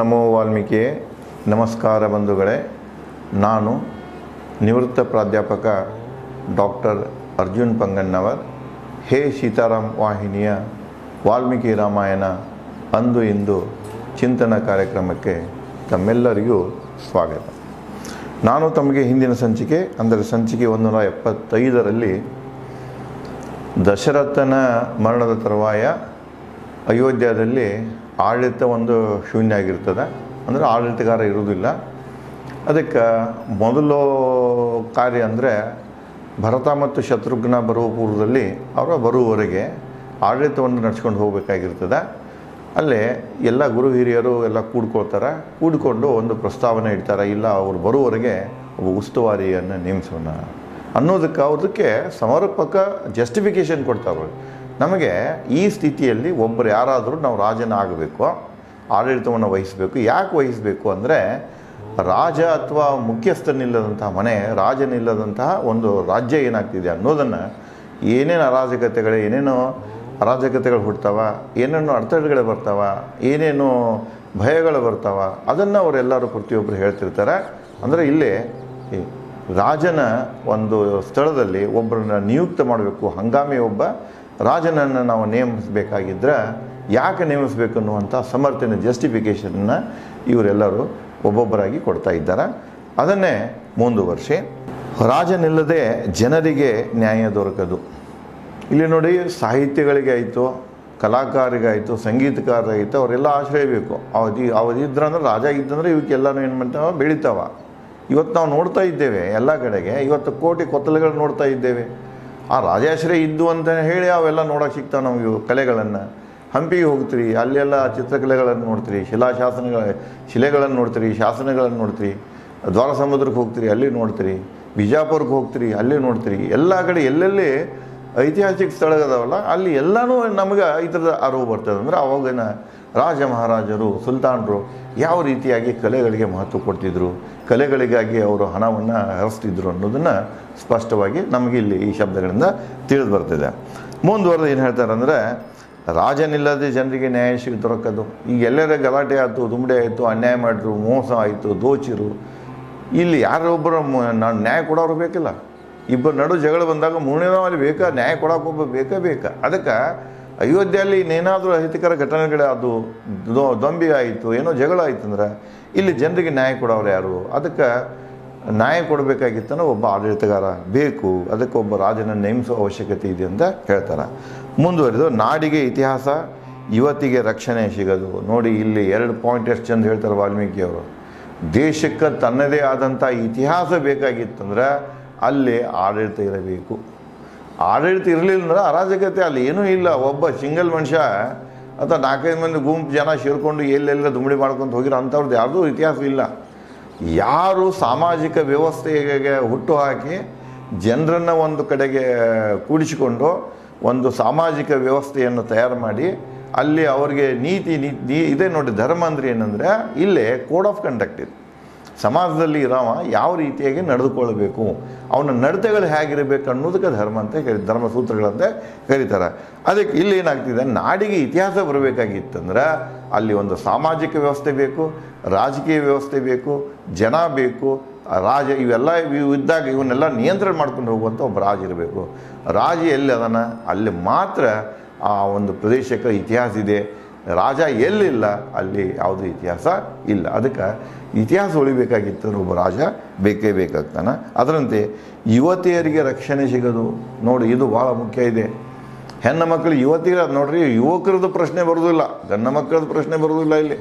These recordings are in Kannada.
ನಮೋ ವಾಲ್ಮೀಕಿ ನಮಸ್ಕಾರ ಬಂಧುಗಳೇ ನಾನು ನಿವೃತ್ತ ಪ್ರಾಧ್ಯಾಪಕ ಡಾಕ್ಟರ್ ಅರ್ಜುನ್ ಪಂಗಣ್ಣವರ್ ಹೇ ಸೀತಾರಾಮ್ ವಾಹಿನಿಯ ವಾಲ್ಮೀಕಿ ರಾಮಾಯಣ ಅಂದು ಇಂದು ಚಿಂತನ ಕಾರ್ಯಕ್ರಮಕ್ಕೆ ತಮ್ಮೆಲ್ಲರಿಗೂ ಸ್ವಾಗತ ನಾನು ತಮಗೆ ಹಿಂದಿನ ಸಂಚಿಕೆ ಅಂದರೆ ಸಂಚಿಕೆ ಒಂದು ನೂರ ಎಪ್ಪತ್ತೈದರಲ್ಲಿ ದಶರಥನ ಮರಣದ ತರುವಾಯ ಅಯೋಧ್ಯದಲ್ಲಿ ಆಡಳಿತ ಒಂದು ಶೂನ್ಯ ಆಗಿರ್ತದೆ ಅಂದರೆ ಆಡಳಿತಗಾರ ಇರುವುದಿಲ್ಲ ಅದಕ್ಕೆ ಮೊದಲು ಕಾರ್ಯ ಅಂದರೆ ಭರತ ಮತ್ತು ಶತ್ರುಘ್ನ ಬರುವ ಪೂರ್ವದಲ್ಲಿ ಅವರ ಬರುವವರೆಗೆ ಆಡಳಿತವನ್ನು ನಡ್ಸ್ಕೊಂಡು ಹೋಗಬೇಕಾಗಿರ್ತದೆ ಅಲ್ಲೇ ಎಲ್ಲ ಗುರು ಹಿರಿಯರು ಎಲ್ಲ ಕೂಡ್ಕೊಳ್ತಾರೆ ಕೂಡಿಕೊಂಡು ಒಂದು ಪ್ರಸ್ತಾವನೆ ಇಡ್ತಾರೆ ಇಲ್ಲ ಅವರು ಬರುವವರೆಗೆ ಒಬ್ಬ ಉಸ್ತುವಾರಿಯನ್ನು ನೇಮಿಸೋಣ ಅನ್ನೋದಕ್ಕೆ ಅವ್ರದಕ್ಕೆ ಸಮರ್ಪಕ ಜಸ್ಟಿಫಿಕೇಶನ್ ಕೊಡ್ತಾರೆ ನಮಗೆ ಈ ಸ್ಥಿತಿಯಲ್ಲಿ ಒಬ್ಬರು ಯಾರಾದರೂ ನಾವು ರಾಜನ ಆಗಬೇಕು ಆಡಳಿತವನ್ನು ವಹಿಸಬೇಕು ಯಾಕೆ ವಹಿಸಬೇಕು ಅಂದರೆ ರಾಜ ಅಥವಾ ಮುಖ್ಯಸ್ಥನಿಲ್ಲದಂತಹ ಮನೆ ರಾಜನಿಲ್ಲದಂತಹ ಒಂದು ರಾಜ್ಯ ಏನಾಗ್ತಿದೆ ಅನ್ನೋದನ್ನು ಏನೇನು ಅರಾಜಕತೆಗಳು ಏನೇನು ಅರಾಜಕತೆಗಳು ಹುಡ್ತಾವ ಏನೇನು ಅಡೆತಡೆಗಳು ಬರ್ತಾವ ಏನೇನು ಭಯಗಳು ಬರ್ತಾವ ಅದನ್ನು ಅವರೆಲ್ಲರೂ ಪ್ರತಿಯೊಬ್ಬರು ಹೇಳ್ತಿರ್ತಾರೆ ಅಂದರೆ ಇಲ್ಲಿ ಈ ರಾಜನ ಒಂದು ಸ್ಥಳದಲ್ಲಿ ಒಬ್ಬರನ್ನ ನಿಯುಕ್ತ ಮಾಡಬೇಕು ಹಂಗಾಮಿ ಒಬ್ಬ ರಾಜನನ್ನು ನಾವು ನೇಮಿಸಬೇಕಾಗಿದ್ದರೆ ಯಾಕೆ ನೇಮಿಸಬೇಕು ಅನ್ನುವಂಥ ಸಮರ್ಥನೆ ಜಸ್ಟಿಫಿಕೇಷನ್ನ ಇವರೆಲ್ಲರೂ ಒಬ್ಬೊಬ್ಬರಾಗಿ ಕೊಡ್ತಾ ಇದ್ದಾರೆ ಅದನ್ನೇ ಮುಂದುವರಿಸಿ ರಾಜನಿಲ್ಲದೆ ಜನರಿಗೆ ನ್ಯಾಯ ದೊರಕದು ಇಲ್ಲಿ ನೋಡಿ ಸಾಹಿತ್ಯಗಳಿಗೆ ಆಯಿತು ಕಲಾಕಾರರಿಗಾಯಿತು ಸಂಗೀತಕಾರರಾಯಿತು ಅವರೆಲ್ಲ ಆಶ್ರಯ ಬೇಕು ಅವಧಿ ಅವಧಿ ಇದ್ರಂದ್ರೆ ರಾಜ ಇದ್ದಂದ್ರೆ ಇವಕ್ಕೆಲ್ಲನೂ ಏನು ಮಾಡ್ತಾವ ಬೆಳಿತಾವ ಇವತ್ತು ನಾವು ನೋಡ್ತಾ ಇದ್ದೇವೆ ಎಲ್ಲ ಕಡೆಗೆ ಇವತ್ತು ಕೋಟಿ ಕೊತ್ತಲಗಳು ನೋಡ್ತಾ ಇದ್ದೇವೆ ಆ ರಾಜಾಶ್ರಯ ಇದ್ದು ಅಂತ ಹೇಳಿ ಅವೆಲ್ಲ ನೋಡೋಕೆ ಸಿಗ್ತಾವೆ ನಮಗೆ ಕಲೆಗಳನ್ನು ಹಂಪಿಗೆ ಹೋಗ್ತೀರಿ ಅಲ್ಲೆಲ್ಲ ಚಿತ್ರಕಲೆಗಳನ್ನು ನೋಡ್ತೀರಿ ಶಿಲಾಶಾಸನಗಳ ಶಿಲೆಗಳನ್ನು ನೋಡ್ತೀರಿ ಶಾಸನಗಳನ್ನು ನೋಡ್ತೀರಿ ದ್ವಾರ ಸಮುದ್ರಕ್ಕೆ ಹೋಗ್ತೀರಿ ಅಲ್ಲಿ ನೋಡ್ತೀರಿ ಬಿಜಾಪುರಕ್ಕೆ ಹೋಗ್ತೀರಿ ಅಲ್ಲಿ ನೋಡ್ತೀರಿ ಎಲ್ಲ ಕಡೆ ಎಲ್ಲೆಲ್ಲಿ ಐತಿಹಾಸಿಕ ಸ್ಥಳ ಅದಾವಲ್ಲ ಅಲ್ಲಿ ಎಲ್ಲನೂ ನಮಗೆ ಈ ಥರದ ಅರಿವು ಬರ್ತದೆ ಅಂದರೆ ಅವಾಗಿನ ರಾಜ ಮಹಾರಾಜರು ಸುಲ್ತಾನರು ಯಾವ ರೀತಿಯಾಗಿ ಕಲೆಗಳಿಗೆ ಮಹತ್ವ ಕೊಡ್ತಿದ್ರು ಕಲೆಗಳಿಗಾಗಿ ಅವರು ಹಣವನ್ನು ಹರಿಸ್ತಿದ್ರು ಅನ್ನೋದನ್ನು ಸ್ಪಷ್ಟವಾಗಿ ನಮಗೆ ಇಲ್ಲಿ ಈ ಶಬ್ದಗಳಿಂದ ತಿಳಿದು ಬರ್ತಿದೆ ಮುಂದುವರೆದು ಏನು ಹೇಳ್ತಾರೆ ಅಂದರೆ ರಾಜನಿಲ್ಲದೆ ಜನರಿಗೆ ನ್ಯಾಯ ಸಿಗ ದೊರಕದು ಈಗ ಎಲ್ಲರ ಗಲಾಟೆ ಆಯಿತು ದುಂಬಡೆ ಆಯಿತು ಅನ್ಯಾಯ ಮಾಡಿದ್ರು ಮೋಸ ಆಯಿತು ದೋಚಿರು ಇಲ್ಲಿ ಯಾರೊಬ್ಬರು ನಾನು ನ್ಯಾಯ ಕೊಡೋರು ಬೇಕಿಲ್ಲ ಇಬ್ಬರು ನಡು ಜಗಳ ಬಂದಾಗ ಮೂರನೇದಲ್ಲಿ ಬೇಕಾ ನ್ಯಾಯ ಕೊಡೋಕೆ ಒಬ್ಬ ಬೇಕೇ ಬೇಕಾ ಅದಕ್ಕೆ ಅಯೋಧ್ಯೆಯಲ್ಲಿ ಇನ್ನೇನಾದರೂ ಅಹಿತಕರ ಘಟನೆಗಳಾದು ದೊ ದೊಂಬಿ ಆಯಿತು ಏನೋ ಜಗಳ ಆಯಿತು ಅಂದ್ರೆ ಇಲ್ಲಿ ಜನರಿಗೆ ನ್ಯಾಯ ಕೊಡೋರು ಯಾರು ಅದಕ್ಕೆ ನ್ಯಾಯ ಕೊಡಬೇಕಾಗಿತ್ತಂದ್ರೆ ಒಬ್ಬ ಆಡಳಿತಗಾರ ಬೇಕು ಅದಕ್ಕೆ ಒಬ್ಬ ರಾಜನ ನೇಮಿಸುವ ಅವಶ್ಯಕತೆ ಇದೆ ಅಂತ ಹೇಳ್ತಾರೆ ಮುಂದುವರಿದು ನಾಡಿಗೆ ಇತಿಹಾಸ ಯುವತಿಗೆ ರಕ್ಷಣೆ ಸಿಗೋದು ನೋಡಿ ಇಲ್ಲಿ ಎರಡು ಪಾಯಿಂಟ್ ಎಷ್ಟು ಚಂದ ಹೇಳ್ತಾರೆ ವಾಲ್ಮೀಕಿಯವರು ದೇಶಕ್ಕೆ ತನ್ನದೇ ಆದಂಥ ಇತಿಹಾಸ ಬೇಕಾಗಿತ್ತಂದ್ರೆ ಅಲ್ಲಿ ಆಡಳಿತ ಇರಬೇಕು ಆಡಳಿತ ಇರಲಿಲ್ಲ ಅಂದ್ರೆ ಅರಾಜಕತೆ ಅಲ್ಲಿ ಏನೂ ಇಲ್ಲ ಒಬ್ಬ ಸಿಂಗಲ್ ಮನುಷ್ಯ ಅಥವಾ ನಾಲ್ಕೈದು ಮಂದಿ ಗುಂಪು ಜನ ಸೇರಿಕೊಂಡು ಎಲ್ಲೆಲ್ಲ ದುಂಬಡಿ ಮಾಡ್ಕೊಂಡು ಹೋಗಿರೋ ಅಂಥವ್ರದ್ದು ಯಾವುದೂ ಇತಿಹಾಸ ಇಲ್ಲ ಯಾರು ಸಾಮಾಜಿಕ ವ್ಯವಸ್ಥೆಗೆ ಹುಟ್ಟು ಹಾಕಿ ಜನರನ್ನು ಒಂದು ಕಡೆಗೆ ಕೂಡಿಸಿಕೊಂಡು ಒಂದು ಸಾಮಾಜಿಕ ವ್ಯವಸ್ಥೆಯನ್ನು ತಯಾರು ಮಾಡಿ ಅಲ್ಲಿ ಅವರಿಗೆ ನೀತಿ ನೀತಿ ಇದೆ ನೋಡಿ ಧರ್ಮ ಅಂದರೆ ಏನಂದರೆ ಇಲ್ಲೇ ಕೋಡ್ ಆಫ್ ಕಂಡಕ್ಟ್ ಇದೆ ಸಮಾಜದಲ್ಲಿ ಇರೋವ ಯಾವ ರೀತಿಯಾಗಿ ನಡೆದುಕೊಳ್ಬೇಕು ಅವನ ನಡತೆಗಳು ಹೇಗಿರಬೇಕು ಅನ್ನೋದಕ್ಕೆ ಧರ್ಮ ಅಂತ ಹೇಳಿ ಧರ್ಮ ಸೂತ್ರಗಳಂತ ಕರೀತಾರೆ ಅದಕ್ಕೆ ಇಲ್ಲಿ ಏನಾಗ್ತಿದೆ ನಾಡಿಗೆ ಇತಿಹಾಸ ಬರಬೇಕಾಗಿತ್ತಂದ್ರೆ ಅಲ್ಲಿ ಒಂದು ಸಾಮಾಜಿಕ ವ್ಯವಸ್ಥೆ ಬೇಕು ರಾಜಕೀಯ ವ್ಯವಸ್ಥೆ ಬೇಕು ಜನ ಬೇಕು ರಾಜ ಇವೆಲ್ಲ ಇವು ಇದ್ದಾಗ ಇವನ್ನೆಲ್ಲ ನಿಯಂತ್ರಣ ಮಾಡ್ಕೊಂಡು ಹೋಗುವಂಥ ಒಬ್ಬ ರಾಜ ಇರಬೇಕು ರಾಜ ಎಲ್ಲಿ ಅದನ ಅಲ್ಲಿ ಮಾತ್ರ ಆ ಒಂದು ಪ್ರದೇಶಕ್ಕೆ ಇತಿಹಾಸ ಇದೆ ರಾಜ ಎಲ್ಲಿಲ್ಲ ಅಲ್ಲಿ ಯಾವುದೇ ಇತಿಹಾಸ ಇಲ್ಲ ಅದಕ್ಕೆ ಇತಿಹಾಸ ಉಳಿಬೇಕಾಗಿತ್ತು ಒಬ್ಬ ರಾಜ ಬೇಕೇ ಬೇಕಾಗ್ತಾನೆ ಅದರಂತೆ ಯುವತಿಯರಿಗೆ ರಕ್ಷಣೆ ಸಿಗೋದು ನೋಡಿ ಇದು ಭಾಳ ಮುಖ್ಯ ಇದೆ ಹೆಣ್ಣು ಮಕ್ಕಳು ಯುವತಿಯರ ನೋಡ್ರಿ ಯುವಕರದ್ದು ಪ್ರಶ್ನೆ ಬರೋದಿಲ್ಲ ಗಂಡು ಮಕ್ಕಳದ್ದು ಪ್ರಶ್ನೆ ಬರೋದಿಲ್ಲ ಇಲ್ಲಿ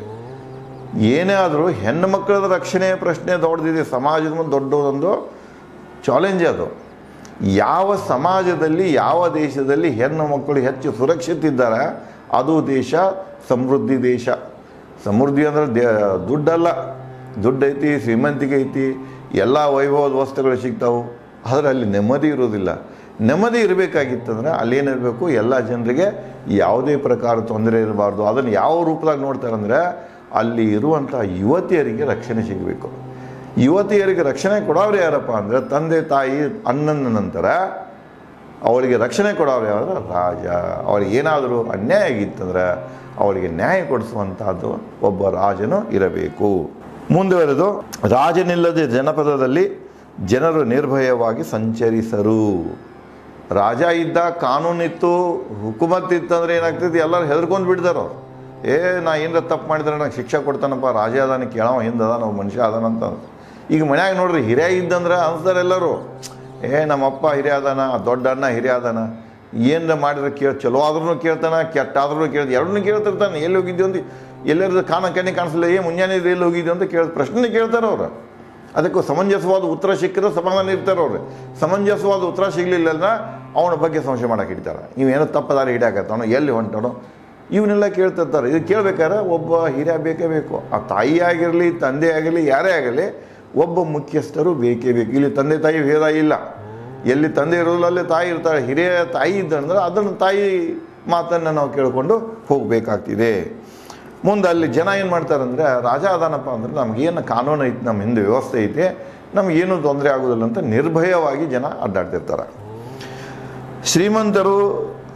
ಏನೇ ಆದರೂ ಹೆಣ್ಣು ಮಕ್ಕಳದ ರಕ್ಷಣೆಯ ಪ್ರಶ್ನೆ ದೊಡ್ಡದಿದೆ ಸಮಾಜದ ಮುಂದೆ ದೊಡ್ಡದೊಂದು ಚಾಲೆಂಜ್ ಅದು ಯಾವ ಸಮಾಜದಲ್ಲಿ ಯಾವ ದೇಶದಲ್ಲಿ ಹೆಣ್ಣು ಮಕ್ಕಳು ಹೆಚ್ಚು ಸುರಕ್ಷಿತ ಇದ್ದಾರೆ ಅದು ದೇಶ ಸಮೃದ್ಧಿ ದೇಶ ಸಮೃದ್ಧಿ ಅಂದ್ರೆ ದೇ ದುಡ್ಡಲ್ಲ ದುಡ್ಡು ಐತಿ ಶ್ರೀಮಂತಿಕೆ ಐತಿ ಎಲ್ಲ ವೈಭವದ ವಸ್ತುಗಳು ಸಿಗ್ತಾವೆ ಆದರೆ ಅಲ್ಲಿ ನೆಮ್ಮದಿ ಇರೋದಿಲ್ಲ ನೆಮ್ಮದಿ ಇರಬೇಕಾಗಿತ್ತಂದ್ರೆ ಅಲ್ಲೇನಿರಬೇಕು ಎಲ್ಲ ಜನರಿಗೆ ಯಾವುದೇ ಪ್ರಕಾರ ತೊಂದರೆ ಇರಬಾರ್ದು ಅದನ್ನು ಯಾವ ರೂಪದಾಗ ನೋಡ್ತಾರೆ ಅಂದರೆ ಅಲ್ಲಿ ಇರುವಂಥ ಯುವತಿಯರಿಗೆ ರಕ್ಷಣೆ ಸಿಗಬೇಕು ಯುವತಿಯರಿಗೆ ರಕ್ಷಣೆ ಕೊಡೋರು ಯಾರಪ್ಪ ಅಂದರೆ ತಂದೆ ತಾಯಿ ಅಣ್ಣನ ನಂತರ ಅವಳಿಗೆ ರಕ್ಷಣೆ ಕೊಡೋರು ಯಾರು ರಾಜ ಅವಳಿಗೆ ಏನಾದರೂ ಅನ್ಯಾಯ ಆಗಿತ್ತಂದ್ರೆ ಅವಳಿಗೆ ನ್ಯಾಯ ಕೊಡಿಸುವಂತಹದ್ದು ಒಬ್ಬ ರಾಜನು ಇರಬೇಕು ಮುಂದುವರೆದು ರಾಜನಿಲ್ಲದೆ ಜನಪದದಲ್ಲಿ ಜನರು ನಿರ್ಭಯವಾಗಿ ಸಂಚರಿಸರು ರಾಜ ಇದ್ದ ಕಾನೂನಿತ್ತು ಹುಕುಮತ್ ಇತ್ತಂದ್ರೆ ಏನಾಗ್ತೈತಿ ಎಲ್ಲರೂ ಹೆದರ್ಕೊಂಡು ಬಿಡ್ತಾರ ಅವ್ರು ಏ ನಾ ಏನಾರ ತಪ್ಪು ಮಾಡಿದ್ರೆ ನಂಗೆ ಶಿಕ್ಷೆ ಕೊಡ್ತಾನಪ್ಪ ರಾಜ ಅದಾನ ಕೇಳವ ಹಿಂದದ ನಾವು ಮನುಷ್ಯ ಅದಾನಂತ ಈಗ ಮನ್ಯಾಗ ನೋಡ್ರಿ ಹಿರಿಯ ಇದ್ದಂದ್ರೆ ಅನ್ಸ್ತಾರೆ ಎಲ್ಲರೂ ಏ ನಮ್ಮಪ್ಪ ಹಿರಿಯ ಅದಾನ ದೊಡ್ಡ ಅಣ್ಣ ಹಿರಿಯ ಅದಾನ ಏನಾರ ಮಾಡಿದ್ರೆ ಕೇಳ ಚಲೋ ಆದ್ರೂ ಕೇಳ್ತಾನ ಕೆಟ್ಟ ಆದ್ರೂ ಕೇಳ್ತ ಎರಡನ್ನೂ ಕೇಳ್ತಿರ್ತಾನೆ ಎಲ್ಲಿ ಹೋಗಿದ್ದೆ ಅಂತ ಎಲ್ಲರ ಕಾಣ ಕಣ್ಣಿ ಕಾಣಿಸಲ್ಲ ಏ ಮುಂಜಾನೆ ಎಲ್ಲಿ ಹೋಗಿದ್ದೆ ಅಂತ ಕೇಳ ಪ್ರಶ್ನೆ ಕೇಳ್ತಾರೆ ಅವ್ರು ಅದಕ್ಕೆ ಸಮಂಜಸವಾದ ಉತ್ತರ ಸಿಕ್ಕಿದ್ರೆ ಸಮಾಧಾನ ಇರ್ತಾರೆ ಅವ್ರು ಸಮಂಜಸವಾದ ಉತ್ತರ ಸಿಗಲಿಲ್ಲ ಅಂದ್ರೆ ಅವನ ಬಗ್ಗೆ ಸಂಶಯ ಮಾಡಕ್ಕೆ ಹಿಡಿತಾರೆ ಇವೇನೋ ತಪ್ಪದಾರಿ ಹಿಡಿಯಾಕತ್ತಾನೋ ಎಲ್ಲಿ ಹೊಂಟಾನೋ ಇವನ್ನೆಲ್ಲ ಕೇಳ್ತಿರ್ತಾರೆ ಇದು ಕೇಳ್ಬೇಕಾದ್ರೆ ಒಬ್ಬ ಹಿರಿಯ ಬೇಕೇ ಬೇಕು ಆ ತಾಯಿ ಆಗಿರಲಿ ತಂದೆ ಆಗಿರಲಿ ಯಾರೇ ಆಗಲಿ ಒಬ್ಬ ಮುಖ್ಯಸ್ಥರು ಬೇಕೇ ಬೇಕು ಇಲ್ಲಿ ತಂದೆ ತಾಯಿ ಭೇದ ಇಲ್ಲ ಎಲ್ಲಿ ತಂದೆ ಇರೋದಿಲ್ಲ ಅಲ್ಲಿ ತಾಯಿ ಇರ್ತಾಳೆ ಹಿರಿಯ ತಾಯಿ ಇದ್ದಂದ್ರೆ ಅದನ್ನು ತಾಯಿ ಮಾತನ್ನು ನಾವು ಕೇಳಿಕೊಂಡು ಹೋಗಬೇಕಾಗ್ತಿದೆ ಮುಂದೆ ಅಲ್ಲಿ ಜನ ಏನು ಮಾಡ್ತಾರಂದ್ರೆ ರಾಜ ಅದಾನಪ್ಪ ಅಂದ್ರೆ ನಮಗೇನು ಕಾನೂನು ಐತಿ ನಮ್ಮ ಹಿಂದೆ ವ್ಯವಸ್ಥೆ ಐತಿ ನಮಗೇನು ತೊಂದರೆ ಆಗೋದಿಲ್ಲ ಅಂತ ನಿರ್ಭಯವಾಗಿ ಜನ ಅಡ್ಡಾಡ್ತಿರ್ತಾರೆ ಶ್ರೀಮಂತರು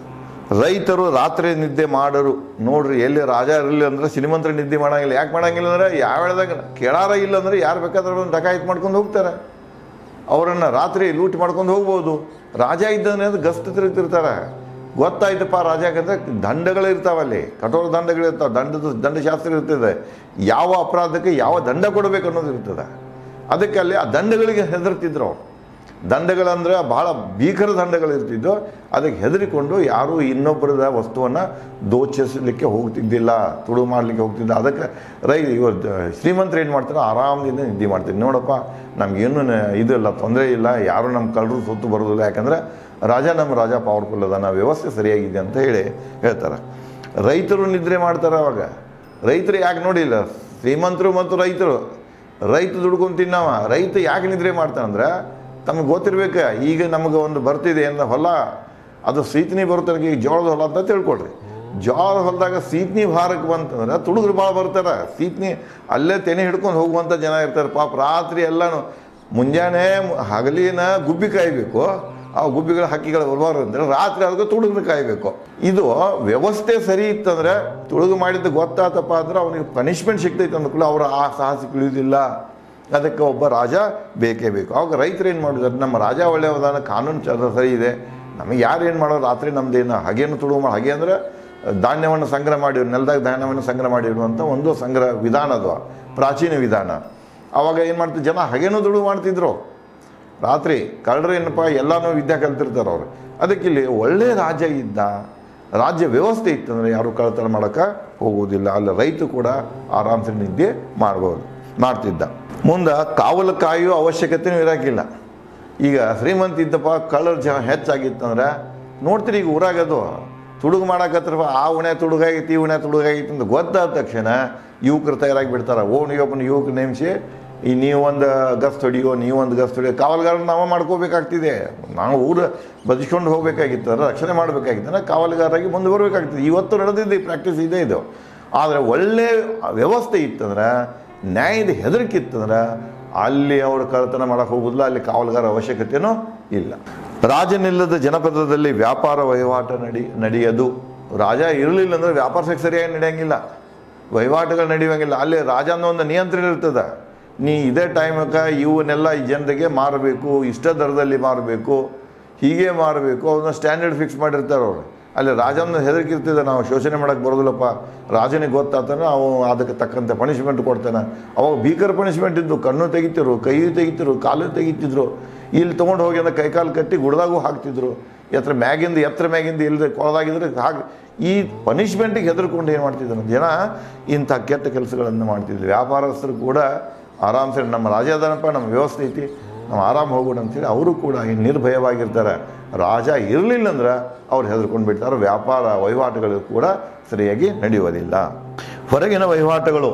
ರೈತರು ರಾತ್ರಿ ನಿದ್ದೆ ಮಾಡರು ನೋಡ್ರಿ ಎಲ್ಲಿ ರಾಜ ಇರಲಿಲ್ಲ ಅಂದ್ರೆ ಶ್ರೀಮಂತರು ನಿದ್ದೆ ಮಾಡಂಗಿಲ್ಲ ಯಾಕೆ ಮಾಡಂಗಿಲ್ಲ ಅಂದ್ರೆ ಯಾವ ಹೇಳ್ದಾಗ ಕೇಳಾರ ಇಲ್ಲ ಅಂದ್ರೆ ಯಾರು ಬೇಕಾದ್ರೆ ಅವ್ರನ್ನ ಡಕಾಯಿತ್ ಮಾಡ್ಕೊಂಡು ಹೋಗ್ತಾರೆ ಅವರನ್ನು ರಾತ್ರಿ ಲೂಟಿ ಮಾಡ್ಕೊಂಡು ಹೋಗ್ಬೋದು ರಾಜ ಇದ್ದಾನೆ ಅಂದ್ರೆ ಗಸ್ತು ತಿರುಗ್ತಿರ್ತಾರೆ ಗೊತ್ತಾಯ್ತಪ್ಪ ರಾಜ ಯಾಕಂದ್ರೆ ದಂಡಗಳು ಇರ್ತಾವಲ್ಲಿ ಕಠೋರ ದಂಡಗಳು ಇರ್ತಾವೆ ದಂಡದ ದಂಡಶಾಸ್ತ್ರ ಇರ್ತದೆ ಯಾವ ಅಪರಾಧಕ್ಕೆ ಯಾವ ದಂಡ ಕೊಡಬೇಕು ಅನ್ನೋದು ಇರ್ತದೆ ಅದಕ್ಕೆ ಅಲ್ಲಿ ಆ ದಂಡಗಳಿಗೆ ಹೆದರ್ತಿದ್ರು ಅವ್ರು ದಂಡಗಳಂದ್ರೆ ಬಹಳ ಭೀಕರ ದಂಡಗಳು ಇರ್ತಿದ್ದು ಅದಕ್ಕೆ ಹೆದರಿಕೊಂಡು ಯಾರೂ ಇನ್ನೊಬ್ಬರದ ವಸ್ತುವನ್ನು ದೋಚಿಸಲಿಕ್ಕೆ ಹೋಗ್ತಿದ್ದಿಲ್ಲ ತುಳು ಮಾಡಲಿಕ್ಕೆ ಹೋಗ್ತಿದ್ದ ಅದಕ್ಕೆ ರೈ ಇವರು ಶ್ರೀಮಂತರು ಏನು ಮಾಡ್ತಾರೆ ಆರಾಮದಿಂದ ನಿದ್ದೆ ಮಾಡ್ತಾರೆ ನೋಡಪ್ಪ ನಮಗೇನು ಇದಿಲ್ಲ ತೊಂದರೆ ಇಲ್ಲ ಯಾರು ನಮ್ಮ ಕಳ್ಳರು ಸೊತ್ತು ಬರೋದಿಲ್ಲ ಯಾಕಂದ್ರೆ ರಾಜ ನಮ್ಮ ರಾಜ ಪವರ್ಫುಲ್ ಅದಾನ ವ್ಯವಸ್ಥೆ ಸರಿಯಾಗಿದೆ ಅಂತ ಹೇಳಿ ಹೇಳ್ತಾರೆ ರೈತರು ನಿದ್ರೆ ಮಾಡ್ತಾರೆ ಅವಾಗ ರೈತರು ಯಾಕೆ ನೋಡಿಲ್ಲ ಶ್ರೀಮಂತರು ಮತ್ತು ರೈತರು ರೈತ ದುಡ್ಕೊಂಡು ತಿನ್ನವ ರೈತ ಯಾಕೆ ನಿದ್ರೆ ಮಾಡ್ತಾನಂದ್ರೆ ತಮಗೆ ಗೊತ್ತಿರ್ಬೇಕು ಈಗ ನಮಗೆ ಒಂದು ಬರ್ತಿದೆ ಅಂದ್ರೆ ಹೊಲ ಅದು ಸೀತನಿ ಬರುತ್ತೆ ಈಗ ಜೋಳದ ಹೊಲ ಅಂತ ತಿಳ್ಕೊಳ್ರಿ ಜೋಳದ ಹೊಲದಾಗ ಸೀತನಿ ಭಾರಕ್ಕೆ ಬಂತಂದ್ರೆ ತುಡುಗರು ಭಾಳ ಬರ್ತಾರೆ ಸೀತನಿ ಅಲ್ಲೇ ತೆನೆ ಹಿಡ್ಕೊಂಡು ಹೋಗುವಂಥ ಜನ ಇರ್ತಾರೆ ಪಾಪ ರಾತ್ರಿ ಎಲ್ಲನೂ ಮುಂಜಾನೆ ಹಗಲಿನ ಗುಬ್ಬಿ ಕಾಯಬೇಕು ಆ ಗುಬ್ಬಿಗಳ ಹಕ್ಕಿಗಳು ಬರಬಾರ್ದು ಅಂತೇಳಿ ರಾತ್ರಿ ಅದಕ್ಕೆ ತುಡುಗರು ಕಾಯಬೇಕು ಇದು ವ್ಯವಸ್ಥೆ ಸರಿ ಇತ್ತಂದ್ರೆ ತುಳುಗು ಮಾಡಿದ್ದು ಗೊತ್ತಾತಪ್ಪ ಅಂದ್ರೆ ಅವನಿಗೆ ಪನಿಷ್ಮೆಂಟ್ ಸಿಗ್ತೈತೆ ಅಂದ್ಕೊಳ್ಳಿ ಅವರು ಆ ಸಾಹಸಕ್ಕೆ ಇಳಿಯೋದಿಲ್ಲ ಅದಕ್ಕೆ ಒಬ್ಬ ರಾಜ ಬೇಕೇ ಬೇಕು ಅವಾಗ ರೈತರು ಏನು ಮಾಡಿದ್ದಾರೆ ನಮ್ಮ ರಾಜ ಒಳ್ಳೆಯದಾನ ಕಾನೂನು ಚ ಸರಿ ಇದೆ ನಮಗೆ ಯಾರು ಏನು ಮಾಡೋರು ರಾತ್ರಿ ನಮ್ದೇನು ಹಾಗೇನು ತುಳು ಮಾಡಿ ಹಾಗೆ ಅಂದ್ರೆ ಧಾನ್ಯವನ್ನು ಸಂಗ್ರಹ ಮಾಡಿ ನೆಲದಾಗ ಧಾನ್ಯವನ್ನು ಸಂಗ್ರಹ ಮಾಡಿರುವಂಥ ಒಂದು ಸಂಗ್ರಹ ವಿಧಾನ ಅದು ಪ್ರಾಚೀನ ವಿಧಾನ ಅವಾಗ ಏನು ಮಾಡ್ತಿದ್ರು ಜನ ಹಾಗೇನೂ ತುಳು ಮಾಡ್ತಿದ್ರು ರಾತ್ರಿ ಕಳ್ಳರು ಏನಪ್ಪ ಎಲ್ಲನೂ ವಿದ್ಯಾ ಕಲ್ತಿರ್ತಾರೆ ಅವರು ಅದಕ್ಕೆ ಇಲ್ಲಿ ಒಳ್ಳೆ ರಾಜ್ಯ ಇದ್ದ ರಾಜ್ಯ ವ್ಯವಸ್ಥೆ ಇತ್ತಂದರೆ ಯಾರು ಕಳ್ತನ ಮಾಡೋಕ್ಕೆ ಹೋಗುವುದಿಲ್ಲ ಅಲ್ಲಿ ರೈತ ಕೂಡ ಆರಾಮ್ಸೆ ನಿದ್ದೆ ಮಾಡ್ಬೋದು ಮಾಡ್ತಿದ್ದ ಮುಂದೆ ಕಾವಲು ಕಾಯುವ ಅವಶ್ಯಕತೆನೂ ಇರೋಕ್ಕಿಲ್ಲ ಈಗ ಶ್ರೀಮಂತ ಇದ್ದಪ್ಪ ಕಳ್ಳರ ಜನ ಹೆಚ್ಚಾಗಿತ್ತಂದ್ರೆ ನೋಡ್ತೀರಿ ಈಗ ಊರಾಗದು ತುಡುಗು ಮಾಡಕತ್ರಪ್ಪ ಆ ಉಣೆ ತುಡುಗಾಗಿತ್ತು ಈ ಉಣೆ ತುಡುಗಾಗಿತ್ತು ಅಂತ ಗೊತ್ತಾದ ತಕ್ಷಣ ಯುವಕರು ತಯಾರಾಗಿ ಬಿಡ್ತಾರೆ ಓ ನೀವೊಬ್ಬನ ಯುವಕ ನೇಮಿಸಿ ಈ ನೀವು ಒಂದು ಗಸ್ತ್ ಹೊಡಿಯೋ ನೀವು ಒಂದು ಗಸ್ತ್ ಹೊಡಿಯೋ ಕಾವಲುಗಾರನ ನಾವು ಮಾಡ್ಕೋಬೇಕಾಗ್ತಿದೆ ನಾವು ಊರು ಬದಿಸ್ಕೊಂಡು ಹೋಗಬೇಕಾಗಿತ್ತು ರಕ್ಷಣೆ ಮಾಡಬೇಕಾಗಿತ್ತು ಕಾವಲುಗಾರಾಗಿ ಮುಂದೆ ಬರಬೇಕಾಗ್ತದೆ ಇವತ್ತು ನಡೆದಿದೆ ಈ ಪ್ರಾಕ್ಟೀಸ್ ಇದೆ ಇದು ಆದರೆ ಒಳ್ಳೆ ವ್ಯವಸ್ಥೆ ಇತ್ತಂದ್ರೆ ನ್ಯಾಯದ ಹೆದರಿಕೆ ಇತ್ತಂದ್ರೆ ಅಲ್ಲಿ ಅವರು ಕಳ್ಳತನ ಮಾಡಕ್ಕೆ ಹೋಗುದಿಲ್ಲ ಅಲ್ಲಿ ಕಾವಲುಗಾರ ಅವಶ್ಯಕತೆಯೂ ಇಲ್ಲ ರಾಜನಿಲ್ಲದ ಜನಪದದಲ್ಲಿ ವ್ಯಾಪಾರ ವಹಿವಾಟು ನಡಿ ನಡೆಯದು ರಾಜ ಇರಲಿಲ್ಲ ಅಂದ್ರೆ ವ್ಯಾಪಾರ ಸೆಕ್ ಸರಿಯಾಗಿ ನಡೆಯಂಗಿಲ್ಲ ವಹಿವಾಟುಗಳು ನಡೆಯುವಂಗಿಲ್ಲ ಅಲ್ಲಿ ರಾಜ ಅನ್ನೋ ಒಂದು ನಿಯಂತ್ರಣ ಇರ್ತದೆ ನೀ ಇದೇ ಟೈಮಕ್ಕೆ ಇವನ್ನೆಲ್ಲ ಈ ಜನರಿಗೆ ಮಾರಬೇಕು ಇಷ್ಟ ದರದಲ್ಲಿ ಮಾರಬೇಕು ಹೀಗೆ ಮಾರಬೇಕು ಅವನ್ನ ಸ್ಟ್ಯಾಂಡರ್ಡ್ ಫಿಕ್ಸ್ ಮಾಡಿರ್ತಾರೆ ಅವರು ಅಲ್ಲಿ ರಾಜನ ಹೆದರಿಕೆ ಇರ್ತದೆ ನಾವು ಶೋಷಣೆ ಮಾಡೋಕ್ಕೆ ಬರೋದಿಲ್ಲಪ್ಪ ರಾಜನಿಗೆ ಗೊತ್ತಾತಾನೆ ಅವ ಅದಕ್ಕೆ ತಕ್ಕಂತೆ ಪನಿಷ್ಮೆಂಟ್ ಕೊಡ್ತಾನೆ ಅವಾಗ ಭೀಕರ ಪನಿಷ್ಮೆಂಟ್ ಇದ್ದು ಕಣ್ಣು ತೆಗಿತಿರು ಕೈ ತೆಗಿತಿರು ಕಾಲು ತೆಗಿತಿದ್ರು ಇಲ್ಲಿ ತೊಗೊಂಡು ಹೋಗಿ ಅಂದ್ರೆ ಕೈಕಾಲು ಕಟ್ಟಿ ಗುಡ್ದಾಗೂ ಹಾಕ್ತಿದ್ರು ಎತ್ತರ ಮ್ಯಾಗಿಂದ ಎತ್ತರ ಮ್ಯಾಗಿಂದ ಇಲ್ಲದೆ ಕೊಳದಾಗಿದ್ರೆ ಹಾಗೆ ಈ ಪನಿಷ್ಮೆಂಟಿಗೆ ಹೆದರ್ಕೊಂಡು ಏನು ಮಾಡ್ತಿದ್ರು ಜನ ಇಂಥ ಕೆಟ್ಟ ಕೆಲಸಗಳನ್ನು ಮಾಡ್ತಿದ್ರು ವ್ಯಾಪಾರಸ್ಥರು ಕೂಡ ಆರಾಮ್ಸೆ ನಮ್ಮ ರಾಜ ಅದಾನಪ್ಪ ನಮ್ಮ ವ್ಯವಸ್ಥೆ ಐತಿ ನಾವು ಆರಾಮ್ ಹೋಗೋಣ ಅಂತೇಳಿ ಅವರು ಕೂಡ ಇನ್ನು ನಿರ್ಭಯವಾಗಿರ್ತಾರೆ ರಾಜ ಇರಲಿಲ್ಲ ಅಂದ್ರೆ ಅವ್ರು ಹೆದರ್ಕೊಂಡು ಬಿಡ್ತಾರೆ ವ್ಯಾಪಾರ ವಹಿವಾಟುಗಳು ಕೂಡ ಸರಿಯಾಗಿ ನಡೆಯುವುದಿಲ್ಲ ಹೊರಗಿನ ವಹಿವಾಟುಗಳು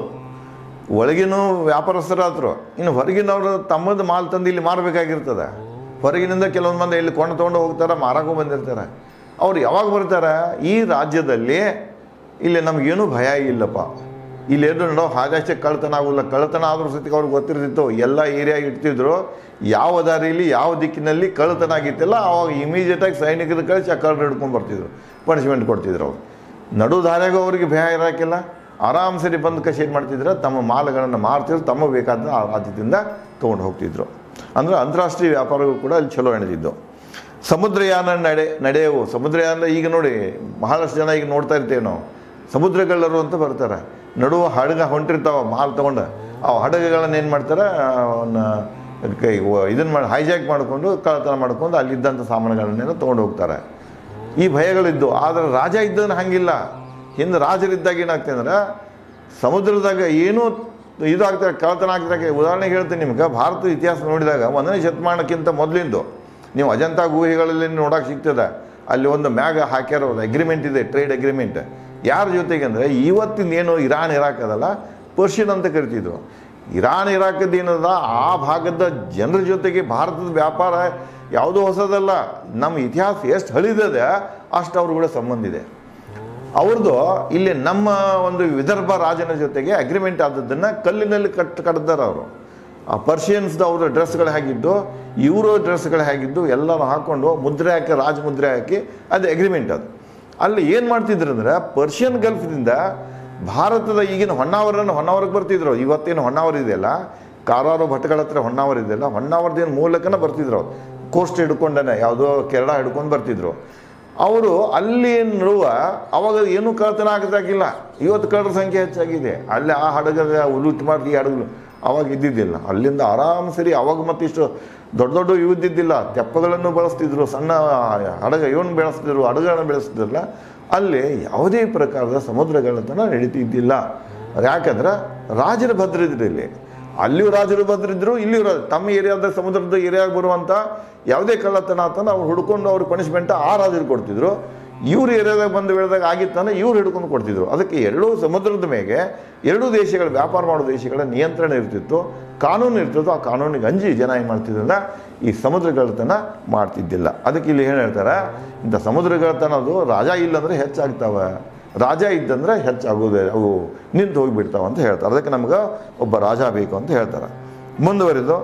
ಒಳಗಿನೂ ವ್ಯಾಪಾರಸ್ಥರಾದ್ರು ಇನ್ನು ಹೊರಗಿನವರು ತಮ್ಮದು ಮಾಲ್ ತಂದು ಇಲ್ಲಿ ಮಾರಬೇಕಾಗಿರ್ತದೆ ಹೊರಗಿನಿಂದ ಕೆಲವೊಂದು ಮಂದಿ ಇಲ್ಲಿ ಕೊಂಡು ತೊಗೊಂಡು ಹೋಗ್ತಾರೆ ಮಾರಕ್ಕೂ ಬಂದಿರ್ತಾರೆ ಅವ್ರು ಯಾವಾಗ ಬರ್ತಾರೆ ಈ ರಾಜ್ಯದಲ್ಲಿ ಇಲ್ಲಿ ನಮಗೇನು ಭಯ ಇಲ್ಲಪ್ಪ ಇಲ್ಲಿ ಎದ್ದು ನೋಡೋ ಹಾಗಾಚೆ ಕಳ್ತನ ಆಗೋಲ್ಲ ಕಳ್ತನ ಆದ್ರೂ ಸತಿಗೆ ಅವ್ರಿಗೆ ಗೊತ್ತಿರ್ತಿತ್ತು ಎಲ್ಲ ಏರಿಯಾ ಇಡ್ತಿದ್ರು ಯಾವ ದಾರಿಯಲ್ಲಿ ಯಾವ ದಿಕ್ಕಿನಲ್ಲಿ ಕಳ್ತನ ಆಗಿತ್ತಿಲ್ಲ ಅವಾಗ ಇಮಿಡಿಯೇಟಾಗಿ ಸೈನಿಕರು ಕಳಿಸಿ ಆ ಕಳ್ರು ಹಿಡ್ಕೊಂಡು ಬರ್ತಿದ್ರು ಪನಿಷ್ಮೆಂಟ್ ಕೊಡ್ತಿದ್ರು ಅವ್ರು ನಡು ದಾರಿಯಾಗೂ ಅವ್ರಿಗೆ ಭಯ ಇರೋಕ್ಕಿಲ್ಲ ಆರಾಮ್ ಸರಿ ಬಂದು ಕಸಿ ಏನು ಮಾಡ್ತಿದ್ರು ತಮ್ಮ ಮಾಲುಗಳನ್ನು ಮಾರ್ತಿದ್ರು ತಮ್ಮ ಬೇಕಾದ ಆ ರಾಜ್ಯದಿಂದ ತೊಗೊಂಡು ಹೋಗ್ತಿದ್ರು ಅಂದ್ರೆ ಅಂತಾರಾಷ್ಟ್ರೀಯ ವ್ಯಾಪಾರಗಳು ಕೂಡ ಅಲ್ಲಿ ಚಲೋ ನಡೆದಿದ್ದು ಸಮುದ್ರಯಾನ ನಡೆ ನಡೆಯವು ಸಮುದ್ರಯಾನ ಈಗ ನೋಡಿ ಬಹಳಷ್ಟು ಜನ ಈಗ ನೋಡ್ತಾ ಇರ್ತೇವೆ ನಾವು ಸಮುದ್ರಗಳ್ಳರು ಅಂತ ಬರ್ತಾರೆ ನಡುವ ಹಡಗ ಹೊಂಟಿರ್ತಾವ ಮಾಲ್ ತೊಗೊಂಡು ಆ ಹಡಗುಗಳನ್ನ ಏನು ಮಾಡ್ತಾರೆ ಅವನ್ನ ಕೈ ಇದನ್ನು ಮಾಡಿ ಹೈಜಾಕ್ ಮಾಡಿಕೊಂಡು ಕಳ್ಳತನ ಮಾಡ್ಕೊಂಡು ಅಲ್ಲಿದ್ದಂಥ ಸಾಮಾನುಗಳನ್ನೆಲ್ಲ ತೊಗೊಂಡು ಹೋಗ್ತಾರೆ ಈ ಭಯಗಳಿದ್ದು ಆದರೆ ರಾಜ ಇದ್ದದನ್ನ ಹಂಗಿಲ್ಲ ಹಿಂದೆ ರಾಜರಿದ್ದಾಗ ಏನಾಗ್ತದೆ ಅಂದ್ರೆ ಸಮುದ್ರದಾಗ ಏನೂ ಇದಾಗ್ತಾರೆ ಕಳ್ಳತನ ಆಗ್ತಾರೆ ಉದಾಹರಣೆಗೆ ಹೇಳ್ತೀನಿ ನಿಮ್ಗೆ ಭಾರತದ ಇತಿಹಾಸ ನೋಡಿದಾಗ ಒಂದನೇ ಶತಮಾನಕ್ಕಿಂತ ಮೊದಲಿಂದು ನೀವು ಅಜಂತಾ ಗುಹೆಗಳಲ್ಲಿ ನೋಡೋಕೆ ಸಿಗ್ತದೆ ಅಲ್ಲಿ ಒಂದು ಮ್ಯಾಗ ಹಾಕ್ಯಾರ ಒಂದು ಅಗ್ರಿಮೆಂಟ್ ಇದೆ ಟ್ರೇಡ್ ಅಗ್ರಿಮೆಂಟ್ ಯಾರ ಜೊತೆಗೆ ಅಂದರೆ ಇವತ್ತಿನ ಏನು ಇರಾನ್ ಇರಾಕ್ ಅದಲ್ಲ ಪರ್ಷಿಯನ್ ಅಂತ ಕರಿತಿದ್ರು ಇರಾನ್ ಇರಾಕದ ಏನದ ಆ ಭಾಗದ ಜನರ ಜೊತೆಗೆ ಭಾರತದ ವ್ಯಾಪಾರ ಯಾವುದೂ ಹೊಸದಲ್ಲ ನಮ್ಮ ಇತಿಹಾಸ ಎಷ್ಟು ಹಳಿದದೆ ಅಷ್ಟು ಅವ್ರ ಕೂಡ ಸಂಬಂಧ ಇದೆ ಅವ್ರದ್ದು ಇಲ್ಲಿ ನಮ್ಮ ಒಂದು ವಿದರ್ಭ ರಾಜನ ಜೊತೆಗೆ ಅಗ್ರಿಮೆಂಟ್ ಆದದ್ದನ್ನು ಕಲ್ಲಿನಲ್ಲಿ ಕಟ್ ಕಡ್ದಾರ ಅವರು ಆ ಪರ್ಷಿಯನ್ಸ್ದು ಅವರ ಡ್ರೆಸ್ಗಳು ಹೇಗಿದ್ದು ಇವರು ಡ್ರೆಸ್ಗಳು ಹೇಗಿದ್ದು ಎಲ್ಲನೂ ಹಾಕ್ಕೊಂಡು ಮುದ್ರೆ ಹಾಕಿ ರಾಜ ಮುದ್ರೆ ಹಾಕಿ ಅದು ಅಗ್ರಿಮೆಂಟ್ ಅದು ಅಲ್ಲಿ ಏನು ಮಾಡ್ತಿದ್ರು ಅಂದ್ರೆ ಪರ್ಷಿಯನ್ ಗಲ್ಫ್ದಿಂದ ಭಾರತದ ಈಗಿನ ಹೊನ್ನಾವರನ್ನು ಹೊನ್ನಾವರಕ್ಕೆ ಬರ್ತಿದ್ರು ಇವತ್ತೇನು ಹೊನ್ನಾವರ ಇದೆಯಲ್ಲ ಕಾರಾರು ಭಟ್ಗಳ ಹತ್ರ ಹೊನ್ನಾವರ ಇದೆಯಲ್ಲ ಹೊನ್ನಾವರದೇನು ಮೂಲಕನ ಬರ್ತಿದ್ರು ಅವ್ರು ಕೋಸ್ಟ್ ಹಿಡ್ಕೊಂಡನೆ ಯಾವುದೋ ಕೆರಳ ಹಿಡ್ಕೊಂಡು ಬರ್ತಿದ್ರು ಅವರು ಅಲ್ಲಿ ನಡುವ ಅವಾಗ ಏನೂ ಕಳ್ತನ ಆಗದಾಗಿಲ್ಲ ಇವತ್ತು ಕಳ್ಳರ ಸಂಖ್ಯೆ ಹೆಚ್ಚಾಗಿದೆ ಅಲ್ಲಿ ಆ ಹಡಗದ ಉಲುಟ್ ಮಾಡಿ ಈ ಹಡಗಲು ಅವಾಗ ಇದ್ದಿದ್ದಿಲ್ಲ ಅಲ್ಲಿಂದ ಆರಾಮ್ ಸರಿ ಅವಾಗ ಮತ್ತಿಷ್ಟು ದೊಡ್ಡ ದೊಡ್ಡ ಇವಿದ್ದಿದ್ದಿಲ್ಲ ತೆಪ್ಪಗಳನ್ನು ಬಳಸ್ತಿದ್ರು ಸಣ್ಣ ಹಡಗ ಇವನ್ ಬೆಳೆಸ್ತಿದ್ರು ಹಡಗಗಳನ್ನು ಬೆಳೆಸ್ತಿದ್ರಲ್ಲ ಅಲ್ಲಿ ಯಾವುದೇ ಪ್ರಕಾರದ ಸಮುದ್ರಗಳತನ ನಡೀತಿದ್ದಿಲ್ಲ ಯಾಕಂದ್ರೆ ರಾಜರ ಭದ್ರಿದ್ರು ಇಲ್ಲಿ ಅಲ್ಲಿಯೂ ರಾಜರು ಭದ್ರಿದ್ರು ಇಲ್ಲಿಯೂ ರಾಜ ತಮ್ಮ ಏರಿಯಾದ ಸಮುದ್ರದ ಏರಿಯಾಗ ಬರುವಂಥ ಯಾವುದೇ ಕಳ್ಳತನ ಆತನ ಅವ್ರು ಹುಡ್ಕೊಂಡು ಅವ್ರ ಪನಿಷ್ಮೆಂಟ್ ಆ ರಾಜರು ಕೊಡ್ತಿದ್ರು ಇವ್ರ ಏರಿಯಾದಾಗ ಬಂದು ಬೆಳೆದಾಗ ಆಗಿತ್ತಾನೆ ಇವ್ರು ಹಿಡ್ಕೊಂಡು ಕೊಡ್ತಿದ್ರು ಅದಕ್ಕೆ ಎರಡೂ ಸಮುದ್ರದ ಮೇಲೆ ಎರಡೂ ದೇಶಗಳ ವ್ಯಾಪಾರ ಮಾಡೋ ದೇಶಗಳ ನಿಯಂತ್ರಣ ಇರ್ತಿತ್ತು ಕಾನೂನು ಇರ್ತಿತ್ತು ಆ ಕಾನೂನಿಗೆ ಅಂಜಿ ಜನ ಏನು ಮಾಡ್ತಿದ್ರಲ್ಲ ಈ ಸಮುದ್ರಗಳತನ ಮಾಡ್ತಿದ್ದಿಲ್ಲ ಅದಕ್ಕೆ ಇಲ್ಲಿ ಏನು ಹೇಳ್ತಾರೆ ಇಂಥ ಸಮುದ್ರಗಳತನದು ರಾಜ ಇಲ್ಲಂದ್ರೆ ಹೆಚ್ಚಾಗ್ತಾವೆ ರಾಜ ಇದ್ದಂದ್ರೆ ಹೆಚ್ಚಾಗೋದೇ ಅವು ನಿಂತು ಹೋಗಿಬಿಡ್ತಾವ ಅಂತ ಹೇಳ್ತಾರೆ ಅದಕ್ಕೆ ನಮ್ಗೆ ಒಬ್ಬ ರಾಜ ಬೇಕು ಅಂತ ಹೇಳ್ತಾರೆ ಮುಂದುವರಿದು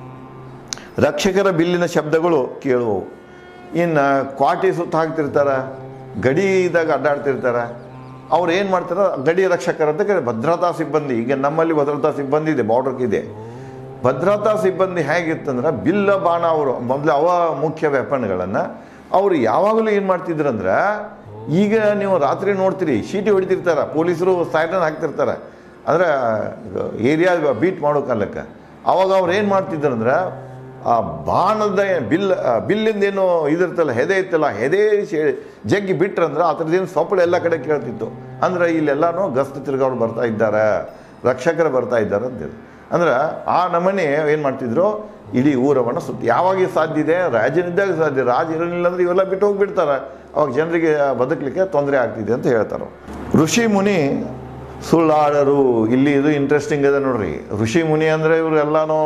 ರಕ್ಷಕರ ಬಿಲ್ಲಿನ ಶಬ್ದಗಳು ಕೇಳುವವು ಇನ್ನು ಕ್ವಾಟಿ ಸುತ್ತ ಹಾಕ್ತಿರ್ತಾರೆ ಗಡಿದಾಗ ಅಡ್ಡಾಡ್ತಿರ್ತಾರೆ ಅವ್ರು ಏನು ಮಾಡ್ತಾರೆ ಗಡಿ ರಕ್ಷಕರ ಅಂತ ಕರೀತಾರೆ. ಭದ್ರತಾ ಸಿಬ್ಬಂದಿ ಈಗ ನಮ್ಮಲ್ಲಿ ಭದ್ರತಾ ಸಿಬ್ಬಂದಿ ಇದೆ ಬಾರ್ಡರ್ಗೆ ಇದೆ ಭದ್ರತಾ ಸಿಬ್ಬಂದಿ ಹೇಗಿತ್ತಂದ್ರೆ ಬಿಲ್ಲ ಬಾಣ ಅವರು ಮೊದಲು ಅವ ಮುಖ್ಯ ವೆಪನ್ಗಳನ್ನು ಅವರು ಯಾವಾಗಲೂ ಏನು ಮಾಡ್ತಿದ್ರಂದ್ರೆ ಈಗ ನೀವು ರಾತ್ರಿ ನೋಡ್ತೀರಿ ಶೀಟಿ ಹೊಡಿತಿರ್ತಾರೆ ಪೊಲೀಸರು ಸೈರನ್ ಹಾಕ್ತಿರ್ತಾರೆ ಅಂದ್ರೆ ಏರಿಯಾ ಬೀಟ್ ಮಾಡೋ ಕಾಲಕ್ಕೆ ಅವಾಗ ಅವ್ರು ಏನು ಮಾಡ್ತಿದ್ರಂದ್ರೆ ಆ ಬಾಣದ ಬಿಲ್ ಆ ಬಿಲ್ಲಿಂದ ಏನು ಇದಿರ್ತಲ್ಲ ಹೆದೆ ಇತ್ತಲ್ಲ ಹೆದೆ ಶೇ- ಜಗ್ಗಿ ಬಿಟ್ರಂದ್ರೆ ಆ ಥರದ್ದೇನು ಸೊಪ್ಪಳು ಎಲ್ಲ ಕಡೆ ಕೇಳ್ತಿತ್ತು ಅಂದ್ರೆ ಇಲ್ಲೆಲ್ಲಾನು ಗಸ್ತು ತಿರ್ಗವ್ರು ಬರ್ತಾ ಇದ್ದಾರೆ ರಕ್ಷಕರು ಬರ್ತಾ ಇದ್ದಾರೆ ಅಂತೇಳಿ ಅಂದ್ರೆ ಆ ನಮನೆ ಏನು ಮಾಡ್ತಿದ್ರು ಇಡೀ ಊರವನ್ನು ಸುತ್ತಿ ಯಾವಾಗ ಸಾಧ್ಯ ಇದೆ ರಾಜನಿದ್ದಾಗ ಸಾಧ್ಯ ರಾಜ ಇರಲಿಲ್ಲ ಅಂದ್ರೆ ಇವೆಲ್ಲ ಬಿಟ್ಟು ಹೋಗ್ಬಿಡ್ತಾರೆ ಅವಾಗ ಜನರಿಗೆ ಬದುಕಲಿಕ್ಕೆ ತೊಂದರೆ ಆಗ್ತಿದೆ ಅಂತ ಹೇಳ್ತಾರೆ ಋಷಿ ಮುನಿ ಸುಳ್ಳಾಡರು ಇಲ್ಲಿ ಇದು ಇಂಟ್ರೆಸ್ಟಿಂಗ್ ಇದೆ ನೋಡ್ರಿ ಋಷಿ ಮುನಿ ಅಂದರೆ ಇವರು ಎಲ್ಲಾನು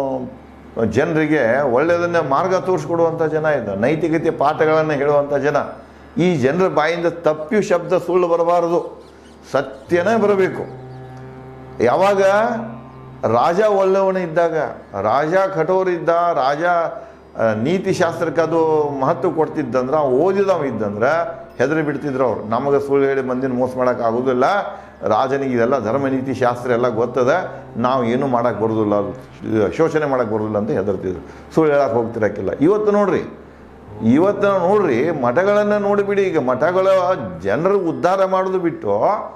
ಜನರಿಗೆ ಒಳ್ಳೆಯದನ್ನ ಮಾರ್ಗ ತೋರಿಸ್ಕೊಡುವಂಥ ಜನ ಇದ್ದ ನೈತಿಕತೆ ಪಾಠಗಳನ್ನು ಹೇಳುವಂಥ ಜನ ಈ ಜನರ ಬಾಯಿಂದ ತಪ್ಪಿ ಶಬ್ದ ಸುಳ್ಳು ಬರಬಾರದು ಸತ್ಯನೇ ಬರಬೇಕು ಯಾವಾಗ ರಾಜ ಒಳ್ಳೆಯವನ ಇದ್ದಾಗ ರಾಜ ಕಠೋರ ಇದ್ದ ರಾಜ ಆ, ನೀತಿ ಶಾಸ್ತ್ರಕ್ಕೆ ಅದು ಮಹತ್ವ ಕೊಡ್ತಿದ್ದಂದ್ರೆ ಅವ ಓದಿದವ ಇದ್ದಂದ್ರೆ ಹೆದರಿ ಬಿಡ್ತಿದ್ರು ಅವ್ರು ನಮಗೆ ಸುಳ್ಳು ಹೇಳಿ ಮಂದಿನ ಮೋಸ ಮಾಡೋಕೆ ಆಗೋದಿಲ್ಲ ರಾಜನಿಗೆ ಇದೆಲ್ಲ ಧರ್ಮ ನೀತಿ ಶಾಸ್ತ್ರ ಎಲ್ಲ ಗೊತ್ತದ ನಾವು ಏನು ಮಾಡೋಕೆ ಬರೋದಿಲ್ಲ ಶೋಷಣೆ ಮಾಡೋಕೆ ಬರೋದಿಲ್ಲ ಅಂತ ಹೆದರ್ತಿದ್ರು ಸುಳ್ಳು ಹೇಳಕ್ಕೆ ಹೋಗ್ತಿರಕ್ಕಿಲ್ಲ ಇವತ್ತು ನೋಡ್ರಿ ಇವತ್ತು ನಾವು ನೋಡ್ರಿ ಮಠಗಳನ್ನು ನೋಡಿಬಿಡಿ ಈಗ ಮಠಗಳ ಜನರ ಉದ್ಧಾರ ಮಾಡೋದು ಬಿಟ್ಟು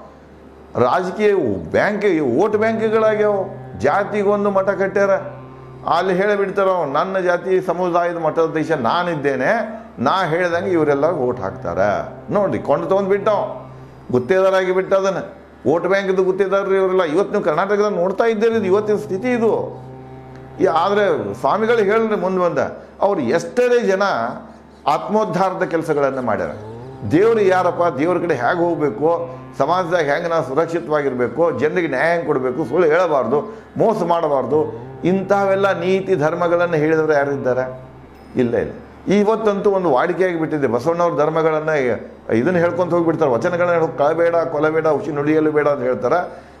ರಾಜಕೀಯ ಬ್ಯಾಂಕ್ ಓಟ್ ಬ್ಯಾಂಕ್ಗಳಾಗ್ಯಾವ ಜಾತಿಗೊಂದು ಮಠ ಕಟ್ಟ್ಯಾರ ಅಲ್ಲಿ ಹೇಳಿಬಿಡ್ತಾರ ನನ್ನ ಜಾತಿ ಸಮುದಾಯದ ಮಠದ ದೇಶ ನಾನಿದ್ದೇನೆ ನಾ ಹೇಳ್ದಂಗೆ ಇವರೆಲ್ಲ ಓಟ್ ಹಾಕ್ತಾರೆ ನೋಡ್ರಿ ಕೊಂಡು ತೊಗೊಂಡು ಬಿಟ್ಟವ್ ಗುತ್ತೇದಾರಾಗಿ ಬಿಟ್ಟ ಅದನ್ನು ಓಟ್ ಬ್ಯಾಂಕ್ದು ಗುತ್ತೇದಾರರು ಇವರೆಲ್ಲ ಇವತ್ತು ನೀವು ಕರ್ನಾಟಕದಾಗ ನೋಡ್ತಾ ಇದ್ದೀರಿ ಇದು ಇವತ್ತಿನ ಸ್ಥಿತಿ ಇದು ಈ ಆದರೆ ಸ್ವಾಮಿಗಳು ಹೇಳಿದ್ರೆ ಮುಂದೆ ಬಂದ ಅವ್ರು ಎಷ್ಟರೇ ಜನ ಆತ್ಮೋದ್ಧಾರದ ಕೆಲಸಗಳನ್ನು ಮಾಡ್ಯಾರ ದೇವರು ಯಾರಪ್ಪ ದೇವ್ರ ಕಡೆ ಹೇಗೆ ಹೋಗಬೇಕು ಸಮಾಜದಾಗ ಹೆಂಗೆ ನಾವು ಸುರಕ್ಷಿತವಾಗಿರಬೇಕು ಜನರಿಗೆ ನ್ಯಾಯ ಹೆಂಗೆ ಕೊಡಬೇಕು ಸುಳ್ಳು ಹೇಳಬಾರ್ದು ಮೋಸ ಮಾಡಬಾರ್ದು ಇಂಥವೆಲ್ಲ ನೀತಿ ಧರ್ಮಗಳನ್ನು ಹೇಳಿದವರು ಯಾರಿದ್ದಾರೆ ಇಲ್ಲ ಇಲ್ಲ ಇವತ್ತಂತೂ ಒಂದು ವಾಡಿಕೆಯಾಗಿ ಬಿಟ್ಟಿದೆ ಬಸವಣ್ಣವ್ರ ಧರ್ಮಗಳನ್ನು ಇದನ್ನು ಹೇಳ್ಕೊಂತ ಹೋಗ್ಬಿಡ್ತಾರೆ ವಚನಗಳನ್ನ ಹೇಳಿ ಕಳಬೇಡ ಕೊಲಬೇಡ ಹುಸಿ ನುಡಿಯಲು ಬೇಡ ಅಂತ ಹೇಳ್ತಾರೆ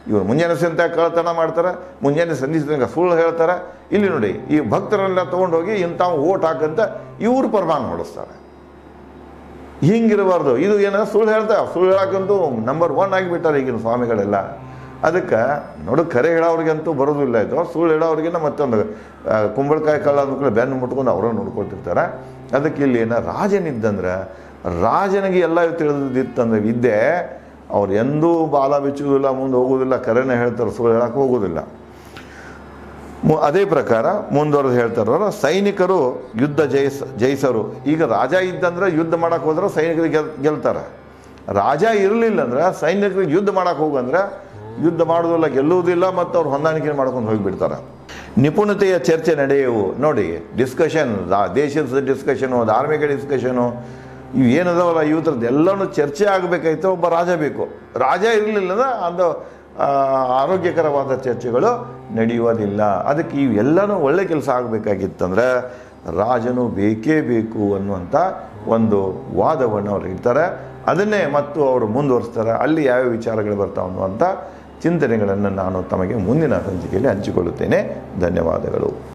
ಇವರು ಮುಂಜಾನೆ ಸಂತೆ ಕಳ್ತನ ಮಾಡ್ತಾರೆ ಮುಂಜಾನೆ ಸಂಧಿ ತನಕ ಸುಳ್ಳು ಹೇಳ್ತಾರೆ ಇಲ್ಲಿ ನೋಡಿ ಈ ಭಕ್ತರೆಲ್ಲ ತೊಗೊಂಡೋಗಿ ಇಂಥವು ಓಟ್ ಹಾಕಂತ ಇವರು ಪ್ರಮಾಣ ಹೊಡಿಸ್ತಾರೆ ಹಿಂಗಿರಬಾರ್ದು ಇದು ಏನ ಸುಳ್ಳು ಹೇಳ್ತಾರೆ ಸುಳ್ಳು ಹೇಳಕ್ಕಂತೂ ನಂಬರ್ ಒನ್ ಆಗಿಬಿಟ್ಟಾರೆ ಈಗಿನ ಸ್ವಾಮಿಗಳೆಲ್ಲ ಅದಕ್ಕೆ ನೋಡು ಕರೆ ಹೇಳೋರಿಗಂತೂ ಬರೋದಿಲ್ಲ ಇದು ಸುಳ್ಳು ಹೇಳೋರಿಗಿನ ಮತ್ತೊಂದು ಆ, ಕುಂಬಳಕಾಯಿ ಕಳ್ಳ ಅಂದ್ಕೊಳ್ಳಿ ಬೆನ್ನು ಮುಟ್ಕೊಂಡು ಅವರೇ ನೋಡ್ಕೊತಿರ್ತಾರೆ ಅದಕ್ಕೆ ಇಲ್ಲಿ ಏನ ರಾಜನಿದ್ದಂದ್ರೆ ರಾಜನಿಗೆ ಎಲ್ಲ ತಿಳಿದಿತ್ತಂದ್ರೆ ವಿದ್ಯೆ ಅವ್ರು ಎಂದೂ ಬಾಲ ಬಿಚ್ಚುವುದಿಲ್ಲ ಮುಂದೆ ಹೋಗೋದಿಲ್ಲ ಕರೆನೇ ಹೇಳ್ತಾರೆ ಸುಳ್ಳು ಹೇಳಕ್ಕೆ ಹೋಗೋದಿಲ್ಲ ಮು- ಅದೇ ಪ್ರಕಾರ ಮುಂದುವರೆದು ಹೇಳ್ತಾರ ಸೈನಿಕರು ಯುದ್ಧ ಜಯಿಸ ಜಯಿಸರು ಈಗ ರಾಜ ಇದ್ದಂದ್ರೆ ಯುದ್ಧ ಮಾಡಕ್ಕೆ ಹೋದ್ರೆ ಸೈನಿಕರಿಗೆ ಗೆಲ್ ಗೆಲ್ತಾರೆ ರಾಜ ಇರಲಿಲ್ಲ ಅಂದ್ರೆ ಸೈನಿಕರಿಗೆ ಯುದ್ಧ ಮಾಡಕ್ಕೆ ಹೋಗಂದ್ರೆ ಯುದ್ಧ ಮಾಡೋದಿಲ್ಲ ಗೆಲ್ಲುವುದಿಲ್ಲ ಮತ್ತು ಅವ್ರು ಹೊಂದಾಣಿಕೆ ಮಾಡ್ಕೊಂಡು ಹೋಗಿಬಿಡ್ತಾರೆ ನಿಪುಣತೆಯ ಚರ್ಚೆ ನಡೆಯುವು ನೋಡಿ ಡಿಸ್ಕಷನ್ ದೇಶದ ಡಿಸ್ಕಷನು ಧಾರ್ಮಿಕ ಡಿಸ್ಕಷನು ಇವು ಏನದಾವಲ್ಲ ಇವತ್ತರದ್ದು ಎಲ್ಲನೂ ಚರ್ಚೆ ಆಗಬೇಕಾಯ್ತು ಒಬ್ಬ ರಾಜ ಬೇಕು ರಾಜ ಇರಲಿಲ್ಲ ಅಂದ್ರೆ ಅದು ಆ, ಆರೋಗ್ಯಕರವಾದ ಚರ್ಚೆಗಳು ನಡೆಯುವುದಿಲ್ಲ ಅದಕ್ಕೆ ಇವೆಲ್ಲನೂ ಒಳ್ಳೆ ಕೆಲಸ ಆಗಬೇಕಾಗಿತ್ತಂದ್ರೆ ರಾಜನು ಬೇಕೇ ಬೇಕು ಅನ್ನುವಂಥ ಒಂದು ವಾದವನ್ನು ಅವ್ರು ಇಡ್ತಾರೆ ಅದನ್ನೇ ಮತ್ತು ಅವರು ಮುಂದುವರಿಸ್ತಾರೆ ಅಲ್ಲಿ ಯಾವ್ಯಾವ ವಿಚಾರಗಳು ಬರ್ತಾವೆ ಅನ್ನುವಂಥ ಚಿಂತನೆಗಳನ್ನು ನಾನು ತಮಗೆ ಮುಂದಿನ ಸಂಚಿಕೆಯಲ್ಲಿ ಹಂಚಿಕೊಳ್ಳುತ್ತೇನೆ ಧನ್ಯವಾದಗಳು